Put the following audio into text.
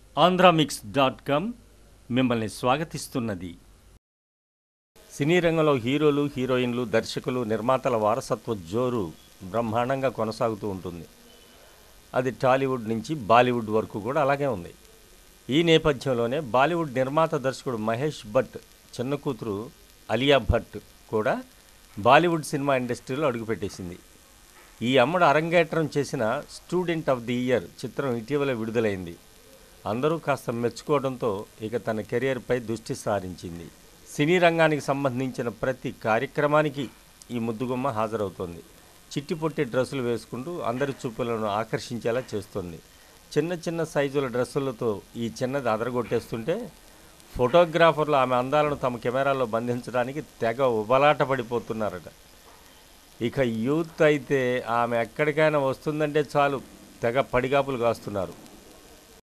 Andhramix dot com మిమ్మల్ని స్వాగతిస్తున్నది సినీ రంగంలో హీరోలు హీరోయిన్లు దర్శకులు నిర్మాతల వారసత్వ జోరు బ్రహ్మాండంగా కొనసాగుతూ ఉంటుంది అది టాలీవుడ్ నుంచి బాలీవుడ్ వరకు కూడా అలాగే ఉంది ఈ నేపథ్యంలోనే బాలీవుడ్ నిర్మాత దర్శకుడు మహేష్ భట్ చిన్న కూతురు అలియా భట్ కూడా బాలీవుడ్ సినిమా ఇండస్ట్రీలో అడుగుపెట్టేసింది ఈ అమ్మడు అరంగేట్రం చేసిన స్టూడెంట్ ఆఫ్ ది ఇయర్ చిత్రం ఇటీవల విడుదలైంది అందరూ కాస్త మెచ్చుకోవడంతో ఇక తన కెరియర్పై దృష్టి సారించింది సినీ రంగానికి సంబంధించిన ప్రతి కార్యక్రమానికి ఈ ముద్దుగుమ్మ హాజరవుతోంది చిట్టి పొట్టి డ్రెస్సులు వేసుకుంటూ అందరి చూపులను ఆకర్షించేలా చేస్తుంది చిన్న చిన్న సైజుల డ్రెస్సులతో ఈ చిన్నది అదరగొట్టేస్తుంటే ఫోటోగ్రాఫర్లు ఆమె అందాలను తమ కెమెరాలో బంధించడానికి తెగ ఉబలాట పడిపోతున్నారట ఇక యూత్ అయితే ఆమె ఎక్కడికైనా వస్తుందంటే చాలు తెగ పడిగాపులు కాస్తున్నారు